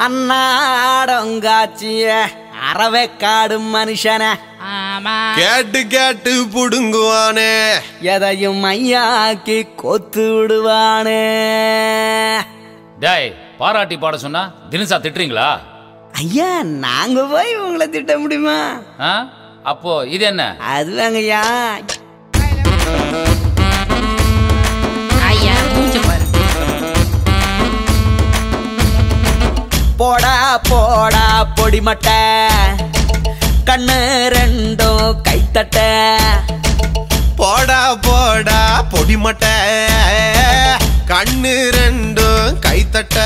அன்னாடங்காச்சிய அறவைக்காடு மனுஷன ஆமா கேட்டு கேட்டு புடுங்குவானே எதையும் ஐயாக்கி கொத்து விடுவானே டேய் பாராட்டி பாட சொன்னா தினசா திட்டுறீங்களா ஐயா நாங்க போய் உங்களை திட்ட முடியுமா ஆ அப்போ இது என்ன அதுவாங்கய்யா ஐயா மூஞ்ச பாரு போடா போடா பொடி மட்டை கண்ணு ரெண்டும் கைத்தட்ட போடா போடா பொடி மட்டை கண்ணு ரெண்டும் கைத்தட்ட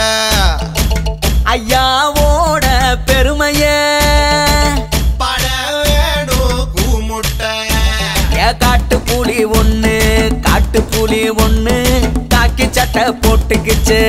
ஐயாவோட பெருமைய பட வேணும் கூமுட்டை ஏ காட்டு புலி ஒண்ணு காட்டு புலி ஒண்ணு காக்கி சட்டை போட்டுக்கிச்சு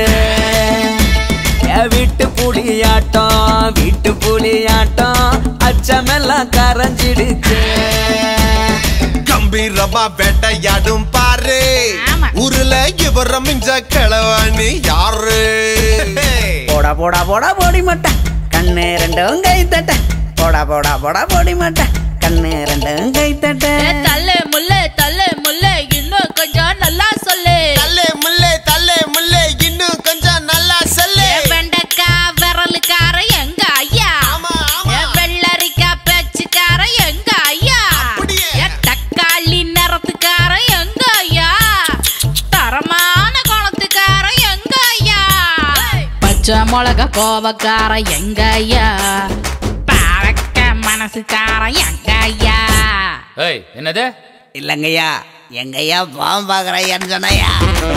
ஏ வீட்டு புலியாட்டம் வீட்டு புலியாட்டம் அச்சமெல்லாம் கரைஞ்சிடுச்சு கம்பீரமா வேட்டையாடும் பாரு ஆமா. ஊருல இவர மிஞ்ச கிழவாணி யாரு போடா போடா போடா போடி மாட்டேன் கண்ணு ரெண்டும் கை தட்ட போடா போடா போடா போடி மாட்டேன் கண்ணு ரெண்டும் கை தட்ட ஏ, தள்ளு முள்ளு தள்ளு முள்ளு இன்னும் கொஞ்சம் நல்லா சொல்லு தல்லே முல்லே தல்லே முல்லே இன்னும் கொஞ்சம் நல்லா சொல்லு ஏ, வெண்டைக்கா விரலுக்கார எங்க ஐயா ஆமா, ஆமா. ஏ, வெள்ளரிக்கா பேச்சுக்கார எங்க ஐயா அப்படியே. ஏ, தக்காளி நிறத்துக்கார எங்க ஐயா தரமான குணத்துக்கார எங்க ஐயா பச்சை மிளகா கோவக்கார எங்க ஐயா பாவக்க மனசுக்கார எங்க ஐயா ஏய் என்னது இல்லைங்கய்யா எங்கய்யா பாவம் பார்க்குறையான்னு சொன்னையா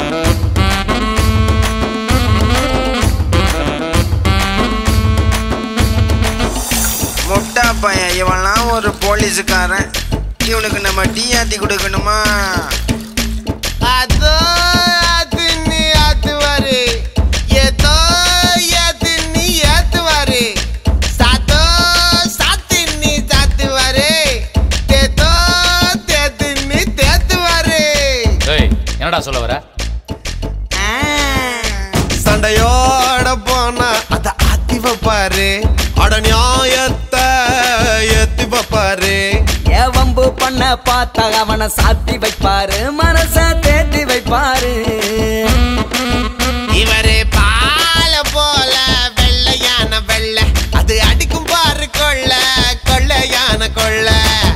முட்டா பையன் இவன்லாம் ஒரு போலீஸுக்காரன் இவனுக்கு நம்ம டீயாத்தி கொடுக்கணுமா அதோ அது நீ ஆத்துவாரு ஏதோ ஏத்து நீ ஏத்துவாரு சாத்தோ சாத்தி நீ சாத்துவாரு தேத்தோ தேத்து நீ தேத்துவாரு ஏய் என்னடா சொல்ல வர சண்டையோட போனா அத ஆத்தி வைப்பாரு அட நியாயத்தை ஏத்தி வைப்பாரு ஏ வம்பு பண்ண பார்த்தா அவனை சாத்தி வைப்பாரு மனச தேத்தி வைப்பாரு இவரு பால போல வெள்ளையான வெள்ளை அது அடிக்கும் பாரு கொள்ள கொள்ளையான கொள்ள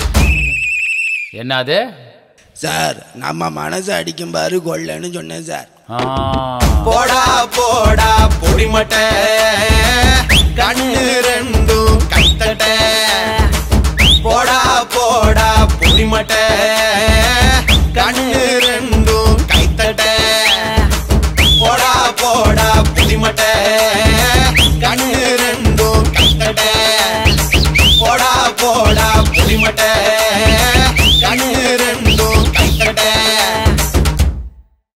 என்னது சார் நம்ம மனசு அடிக்கும் பாரு கொள்ளன்னு சொன்னேன் சார் ஆ போடா போடா பொடி மட்டை கண்ணு ரெண்டும் கை